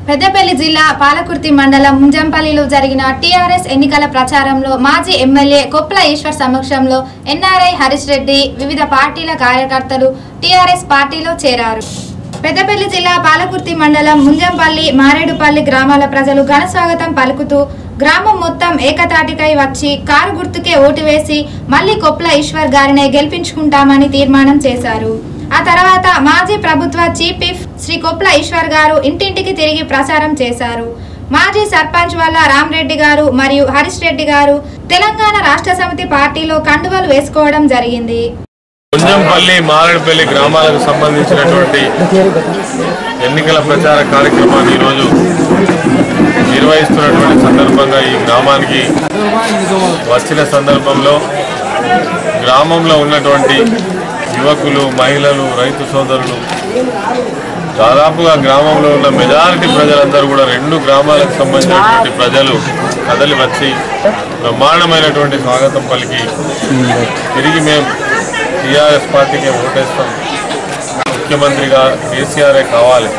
పెద్దపల్లి జిల్లా పాలకుర్తి మండలం ముంజంపల్లిలో జరిగిన టీఆర్ఎస్ ఎన్నికల ప్రచారంలో మాజీ ఎమ్మెల్యే కొప్పుల ఈశ్వర్ సమక్షంలో ఎన్ఆర్ఐ హరీష్ రెడ్డి వివిధ పార్టీల కార్యకర్తలు టీఆర్ఎస్ పార్టీలో చేరారు పెద్దపల్లి జిల్లా పాలకుర్తి మండలం ముంజంపల్లి మారేడుపల్లి గ్రామాల ప్రజలు ఘన స్వాగతం పలుకుతూ గ్రామం మొత్తం ఏకతాటికై వచ్చి కారు గుర్తుకే ఓటు వేసి మళ్లీ కొప్పుల ఈశ్వర్ గారినే గెలిపించుకుంటామని తీర్మానం చేశారు ఆ తర్వాత మాజీ ప్రభుత్వ చీఫ్ విప్ శ్రీ కొప్ల ఈశ్వర్ గారు ఇంటింటికి తిరిగి ప్రచారం చేశారు మాజీ సర్పంచ్ వల్ల రామరెడ్డి గారు మరియు హరీష్ రెడ్డి గారు తెలంగాణ రాష్ట్ర సమితి పార్టీలో కండువలు వేసుకోవడం జరిగింది కొంజంపల్లి మారేడుపల్లి గ్రామాలకు సంబంధించినటువంటి ఎన్నికల ప్రచార కార్యక్రమాన్ని ఈరోజు నిర్వహిస్తున్నటువంటి సందర్భంగా ఈ గ్రామానికి వచ్చిన సందర్భంలో గ్రామంలో ఉన్నటువంటి యువకులు మహిళలు రైతు సోదరులు దాదాపుగా గ్రామంలో ఉన్న మెజారిటీ ప్రజలందరూ కూడా రెండు గ్రామాలకు సంబంధించినటువంటి ప్రజలు కదలి వచ్చి బ్రహ్మాండమైనటువంటి స్వాగతం పలికి తిరిగి మేము టీఆర్ఎస్ పార్టీకి ఓటేస్తాం ముఖ్యమంత్రిగా కేసీఆరే కావాలి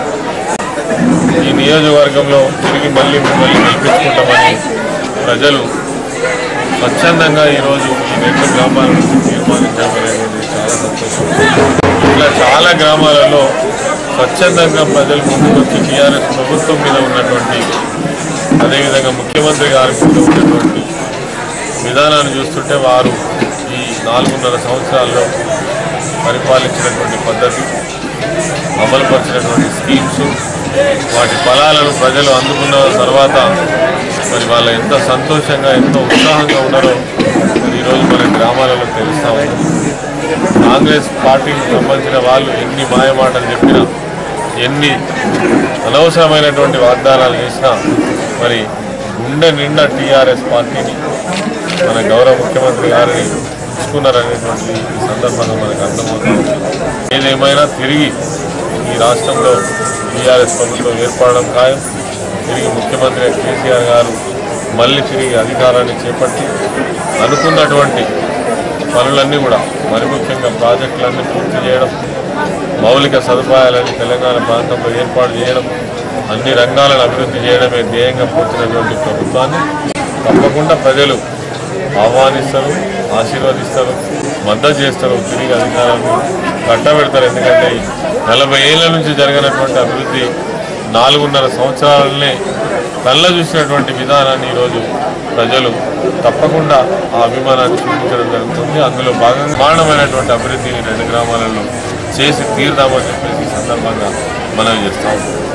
ఈ నియోజకవర్గంలో తిరిగి మళ్ళీ మిమ్మల్ని గెలిపించుకుంటామని ప్రజలు స్వచ్ఛందంగా ఈరోజు ఈ రెండు గ్రామాల నుంచి తీర్మానించడం అనేటువంటి చాలా సంతోషం ఇలా చాలా గ్రామాలలో స్వచ్ఛందంగా ప్రజలు ముందుకొచ్చి టీఆర్ఎస్ ప్రభుత్వం మీద ఉన్నటువంటి అదేవిధంగా ముఖ్యమంత్రి గారి మీద ఉన్నటువంటి విధానాన్ని చూస్తుంటే వారు ఈ నాలుగున్నర సంవత్సరాల్లో పరిపాలించినటువంటి పద్ధతి అమలుపరిచినటువంటి స్కీమ్స్ వాటి ఫలాలను ప్రజలు అందుకున్న తర్వాత మరి వాళ్ళు ఎంత సంతోషంగా ఎంతో ఉత్సాహంగా ఉన్నారో మరి ఈరోజు మన గ్రామాలలో తెలుస్తూ ఉంది కాంగ్రెస్ పార్టీకి సంబంధించిన వాళ్ళు ఎన్ని మాయమాటలు చెప్పినా ఎన్ని అనవసరమైనటువంటి వాగ్దానాలు చేసినా మరి గుండె నిండా టీఆర్ఎస్ పార్టీని మన గౌరవ ముఖ్యమంత్రి గారిని ఉంచుకున్నారనేటువంటి ఈ సందర్భంగా మనకు అర్థమవుతుంది ఏదేమైనా తిరిగి ఈ రాష్ట్రంలో టీఆర్ఎస్ ప్రభుత్వం ఏర్పడడం ఖాయం తిరిగి ముఖ్యమంత్రి కేసీఆర్ గారు మళ్ళీ తిరిగి అధికారాన్ని చేపట్టి అనుకున్నటువంటి పనులన్నీ కూడా మరి ముఖ్యంగా ప్రాజెక్టులన్నీ పూర్తి చేయడం మౌలిక సదుపాయాలని తెలంగాణ ప్రాంతంలో ఏర్పాటు చేయడం అన్ని రంగాలను అభివృద్ధి చేయడమే ధ్యేయంగా పూర్తినటువంటి ప్రభుత్వాన్ని తప్పకుండా ప్రజలు ఆహ్వానిస్తారు ఆశీర్వదిస్తారు మద్దతు చేస్తారు తిరిగి అధికారాన్ని కట్టబెడతారు ఎందుకంటే ఈ నలభై ఏళ్ళ నుంచి జరిగినటువంటి అభివృద్ధి నాలుగున్నర సంవత్సరాలనే కళ్ళ చూసినటువంటి విధానాన్ని ఈరోజు ప్రజలు తప్పకుండా ఆ అభిమానాన్ని చూపించడం జరుగుతుంది అందులో భాగంగా ప్రమాణమైనటువంటి అభివృద్ధిని రెండు గ్రామాలలో చేసి తీరుదామని చెప్పేసి ఈ సందర్భంగా మనం చేస్తాం